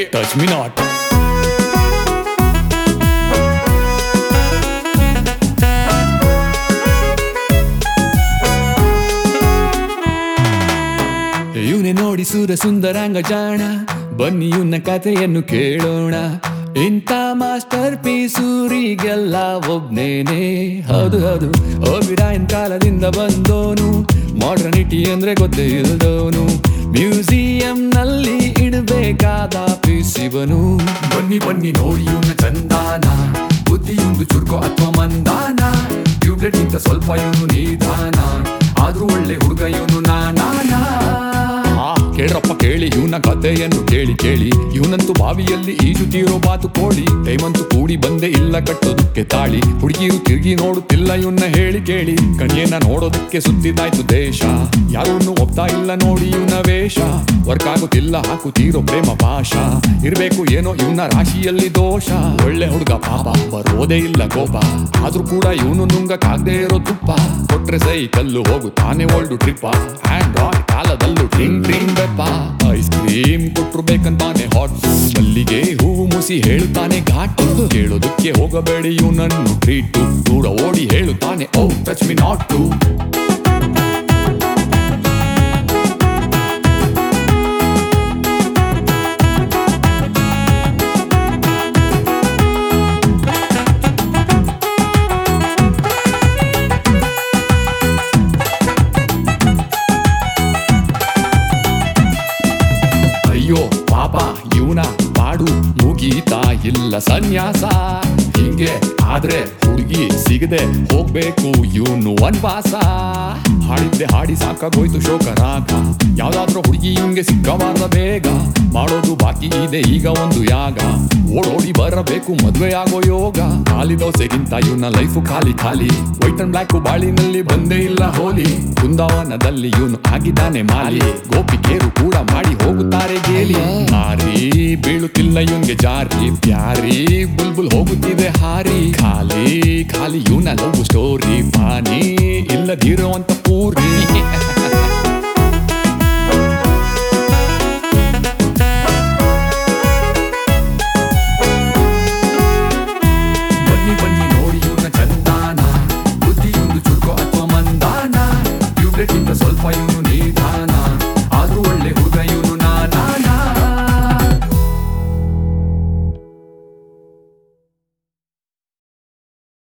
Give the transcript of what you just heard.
touch me not ಇವನೇ ನೋಡಿ ಸುರ ಸುಂದರಾಂಗ ಜಾಣ ಬನ್ನಿ ಇವನ ಕಥೆಯನ್ನು ಕೇಳೋಣ ಇಂಥ ಮಾಸ್ಟರ್ ಪೀಸೂರಿಗೆಲ್ಲ ಒಬ್ನೇನೆ ಹೌದು ಹೌದು ಓಬಿರಾಯನ್ ಕಾಲದಿಂದ ಬಂದೋನು ಮಾಡ್ರನಿಟಿ ಅಂದ್ರೆ ಗೊತ್ತೇ ಇಲ್ದೋನು ಮ್ಯೂಸಿಯಂ ನಲ್ಲಿ ಇಡಬೇಕಾದ ಪೀಸಿವನು ಬನ್ನಿ ಬನ್ನಿ ನೋಡಿ ಇವನ ಚಂದಾನ ಬುದ್ಧಿಯೊಂದು ಚುರುಕು ಅಥವಾ ಮಂದಾನ ಟ್ಯೂಬ್ಲೆಟ್ ಇಂತ ಸ್ವಲ್ಪ ಇವನು ನಿಧಾನ ಆದ್ರೂ ಒಳ್ಳೆ ಹುಡುಗ ಇವನು ನಾನಾ ಕೇಳ್ರಪ್ಪ ಕೇಳಿ ಇವನ ಕಥೆಯನ್ನು ಕೇಳಿ ಕೇಳಿ ಇವನಂತೂ ಬಾವಿಯಲ್ಲಿ ಈಜುತ್ತೀರೋ ಬಾತು ಕೋಳಿ ಟೈಮಂತೂ ಕೂಡಿ ಬಂದೆ ಇಲ್ಲ ಕಟ್ಟೋದಕ್ಕೆ ತಾಳಿ ಹುಡುಗಿರು ತಿರುಗಿ ನೋಡುತ್ತಿಲ್ಲ ಇವನ್ನ ಹೇಳಿ ಕೇಳಿ ಕಣಿಯನ್ನ ನೋಡೋದಕ್ಕೆ ಸುತ್ತಿದಾಯ್ತು ದೇಶ ಯಾರನ್ನು ಒಪ್ತಾ ಇಲ್ಲ ನೋಡಿ ಇವನ ವೇಷ ವರ್ಕ್ ಆಗುತ್ತಿಲ್ಲ ಹಾಕುತ್ತೀರೋ ಪ್ರೇಮ ಪಾಶ ಇರ್ಬೇಕು ಏನೋ ಇವನ ರಾಶಿಯಲ್ಲಿ ದೋಷ ಒಳ್ಳೆ ಹುಡುಗ ಪಾಪ ಬರೋದೇ ಇಲ್ಲ ಕೋಪ ಆದ್ರೂ ಕೂಡ ಇವನು ನುಂಗಕ್ಕಾಗದೆ ಇರೋ ತುಪ್ಪ ಕೊಟ್ರೆ ಸೈ ಕಲ್ಲು ಹೋಗುತ್ತಾನೆ ಒಳ್ಳು ಟ್ರಿಪ್ಪ ಆಂಡ್ರಾಯ್ಡ್ ಕಾಲದಲ್ಲೂ ಡ್ರಿಂಗ್ ಡ್ರಿಂಗ್ ಬೆಪ್ಪ ಐಸ್ ಕ್ರೀಮ್ ಕೊಟ್ರು ಬೇಕಂತಾನೆ ಹಾಟ್ ಮಲ್ಲಿಗೆ ಹೂವು ಮುಸಿ ಹೇಳುತ್ತಾನೆ ಘಾಟು ಕೇಳೋದಕ್ಕೆ ಹೋಗಬೇಡಿ ಇವನನ್ನು ಟ್ರೀಟು ದೂರ ಓಡಿ ಹೇಳುತ್ತಾನೆ ಓ ಟಚ್ ಮಿ ನಾಟ್ ಟು ಅಯ್ಯೋ ಪಾಪ ಇವನ ಪಾಡು ಮುಗೀತಾ ಇಲ್ಲ ಸನ್ಯಾಸ ಹಿಂಗೆ ಆದ್ರೆ ಹುಡುಗಿ ಸಿಗದೆ ಹೋಗ್ಬೇಕು ಇವನು ವನ್ವಾಸ ಹಾಡಿದ್ದೆ ಹಾಡಿ ಸಾಕಾಗೋಯ್ತು ಶೋಕ ರಾಗ ಯಾವ್ದಾದ್ರೂ ಹುಡುಗಿ ಹಿಂಗೆ ಸಿಕ್ಕಬಾರ್ದ ಬೇಗ ಮಾಡೋದು ಬಾಕಿ ಇದೆ ಈಗ ಒಂದು ಯಾಗ ಓಡೋಡಿ ಬರಬೇಕು ಮದ್ವೆ ಆಗೋ ಯೋಗ ಖಾಲಿ ದೋಸೆಗಿಂತ ಇವನ ಲೈಫು ಖಾಲಿ ಖಾಲಿ ವೈಟ್ ಅಂಡ್ ಬ್ಲಾಕ್ ಬಾಳಿನಲ್ಲಿ ಬಂದೇ ಇಲ್ಲ ಹೋಲಿ ಬೃಂದಾವನದಲ್ಲಿ ಇವನು ಆಗಿದ್ದಾನೆ ಮಾಲಿ ಗೋಪಿಕೆರು ಕೂಡ ಮಾಡಿ ಹೋಗುತ್ತಾರೆ ಗೇಲಿ ಮಾರಿ ಬೀಳುತ್ತಿಲ್ಲ ಇವನ್ಗೆ ಜಾರಿ ಪ್ಯಾರಿ ಬುಲ್ಬುಲ್ ಹೋಗುತ್ತಿದೆ ಹಾರಿ ಖಾಲಿ ಖಾಲಿ ಇವನ ಲವ್ ಸ್ಟೋರಿ ಪಾನಿ ಇಲ್ಲದಿರೋ ಅಂತ ಪೂರಿ